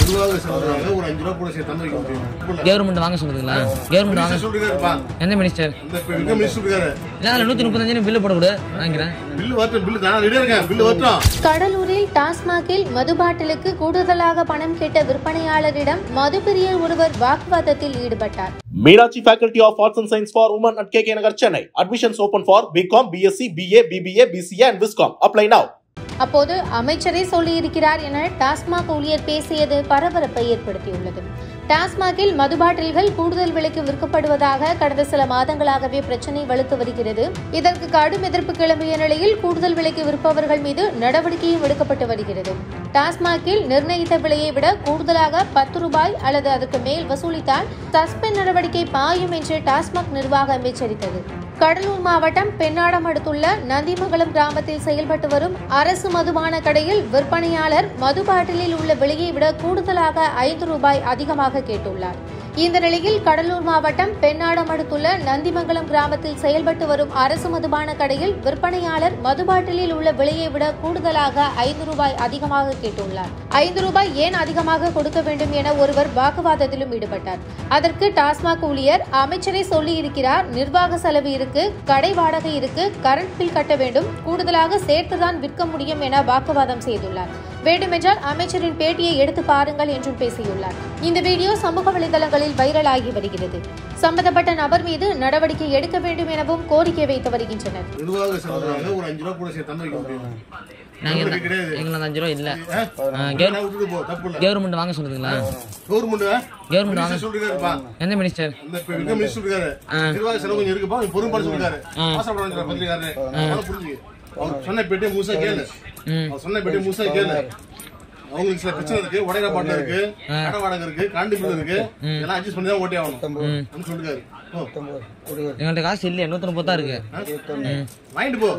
நிர்வாக செலவுக்காக ஒரு அஞ்சு ரூபா கூட சேர்த்து தந்து வைக்க முடியும் கவர்மெண்ட் வாங்க சொல்லுதுங்களா கவர்மெண்ட் வாங்க மினிஸ்டர் சொல்லிருக்காருப்பா எந்த மினிஸ்டர் இந்த இப்ப இருக்க மினிஸ்டர் இருக்காரு இல்லை அதில் நூற்றி முப்பத்தஞ்சு பில்லு போடக்கூடாது வாங்கிக்கிறேன் பில்லு வரட்டும் பில்லு நான் ரெடியா இருக்கேன் பில்லு வரட்டும் கடலூரில் டாஸ்மாகில் மது பாட்டிலுக்கு கூடுதலாக பணம் கேட்ட விற்பனையாளரிடம் மதுப்பிரியர் ஒருவர் வாக்குவாதத்தில் ஈடுபட்டார் Meenakshi Faculty of Arts and Science for Women at KK Nagar, Chennai. Admissions open for BCom, BSc, BA, BBA, BCA and Viscom. Apply now. அப்போது அமைச்சரே சொல்லியிருக்கிறார் என டாஸ்மாக் ஊழியர் பேசியது பரபரப்பை ஏற்படுத்தியுள்ளது டாஸ்மாகில் மது பாட்டில்கள் கூடுதல் விலைக்கு விற்கப்படுவதாக கடந்த சில மாதங்களாகவே பிரச்சனை வலுத்து வருகிறது இதற்கு கடும் எதிர்ப்பு கிளம்பிய நிலையில் கூடுதல் விலைக்கு விற்பவர்கள் மீது நடவடிக்கையும் எடுக்கப்பட்டு வருகிறது டாஸ்மாகில் நிர்ணயித்த விலையை விட கூடுதலாக பத்து ரூபாய் அல்லது அதற்கு மேல் வசூலித்தால் சஸ்பெண்ட் நடவடிக்கை பாயும் என்று டாஸ்மாக் நிர்வாகம் எச்சரித்தது கடலூர் மாவட்டம் பெண்ணாடம் அடுத்துள்ள நந்திமங்கலம் கிராமத்தில் செயல்பட்டு வரும் அரசு மதுபான கடையில் விற்பனையாளர் மது பாட்டிலில் உள்ள விலையை விட கூடுதலாக ஐந்து ரூபாய் அதிகமாக கேட்டுள்ளார் இந்த நிலையில் கடலூர் மாவட்டம் பெண்ணாடம் அடுத்துள்ள நந்திமங்கலம் கிராமத்தில் செயல்பட்டு வரும் அரசு மதுபான கடையில் விற்பனையாளர் மது பாட்டிலில் உள்ள விலையை விட கூடுதலாக ஐந்து ரூபாய் அதிகமாக கேட்டுள்ளார் ஐந்து ரூபாய் ஏன் அதிகமாக கொடுக்க வேண்டும் என ஒருவர் வாக்குவாதத்திலும் ஈடுபட்டார் அதற்கு டாஸ்மாக் ஊழியர் அமைச்சரே சொல்லி இருக்கிறார் நிர்வாக செலவு இருக்கு கடை வாடகை இருக்கு கரண்ட் பில் கட்ட வேண்டும் கூடுதலாக சேர்த்துதான் விற்க முடியும் என வாக்குவாதம் செய்துள்ளார் வேண்டுமென்றால் அமைச்சரின் பேட்டியை எடுத்து பாருங்கள் என்றும் பேசியுள்ளார் இந்த வீடியோ சமூக வலைதளங்களில் வைரலாகி வருகிறது சம்பந்தப்பட்ட நபர் மீது நடவடிக்கை எடுக்க வேண்டும் எனவும் கோரிக்கை வைத்து வருகின்றனர் நிர்வாக செலவுக்காக ஒரு அஞ்சு ரூபா கூட சேர்த்து தந்து வைக்க முடியும் நாங்கள் உங்களுக்கு கிடையாது எங்களுக்கு அஞ்சு ரூபா இல்லை நான் விட்டுட்டு போ தப்பு இல்ல கவர்மெண்ட் வாங்க சொல்லுதுங்களா கவர்மெண்ட் கவர்மெண்ட் வாங்க மினிஸ்டர் சொல்லிருக்காருப்பா எந்த மினிஸ்டர் இந்த இப்ப இருக்க மினிஸ்டர் இருக்காரு நிர்வாக செலவு கொஞ்சம் இருக்குப்பா பொறுப்பாடு சொல்லிருக்காரு ஆசைப்படுறாங்க பத்திரிக்காரு அதனால புரிஞ்சுக்க அவர் சொன்ன பேட்டியை முழுசா கேளு அவர் சொன்ன பேட்டியை முழுசா கேளு அவங்களுக்கு சில பிரச்சனை இருக்கு உடையிற பாட்டில் இருக்கு கடை வாடகை இருக்கு காண்டி பில் இருக்கு எல்லாம் அட்ஜஸ்ட் பண்ணி தான் ஓட்டே ஆகணும் அப்படின்னு சொல்லிருக்காரு ஓ, எங்கள்கிட்ட காசு இல்லையா நூற்றி முப்பது தான் இருக்கு வாங்கிட்டு போ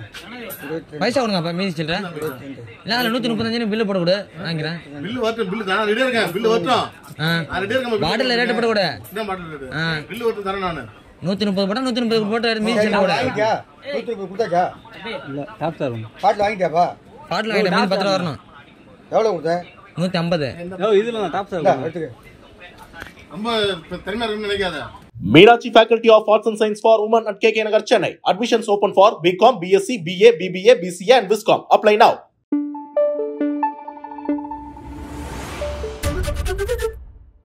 பைசா கொடுங்க அப்போ மீதி சில்லற இல்லை அதில் நூற்றி முப்பத்தஞ்சு பில்லு போடக்கூடாது வாங்கிக்கிறேன் பில்லு வரட்டும் பில்லு நான் ரெடியா இருக்கேன் பில்லு வரட்டும் ஆ நான் ரெடியா இருக்கேன் பாட்டில் ரேட்டு போடக்கூடாது என்ன பாட்டில் ரேட்டு பில்லு வரட்டும் தரேன் நானு நூற்றி முப்பது போட்டால் நூற்றி முப்பது போட்டு மீதி சில்லற கூட வாங்கிட்டியா நூத்தி முப்பது கொடுத்தாச்சா இல்ல டாப் தரும் பாட்டில் வாங்கிட்டியாப்பா பாட்டில் வாங்கிட்டு மீதி பத்து ரூபா வரணும் எவ்வளோ கொடுத்த நூற்றி ஐம்பது ஓ இதுல நான் டாப் இந்தா, தரும் எடுத்துக்க ரொம்ப திறமையா இருக்குன்னு நினைக்காத Meenakshi Faculty of Arts and Science for Women at KK Nagar, Chennai. Admissions open for BCom, BSc, BA, BBA, BCA and Viscom. Apply now.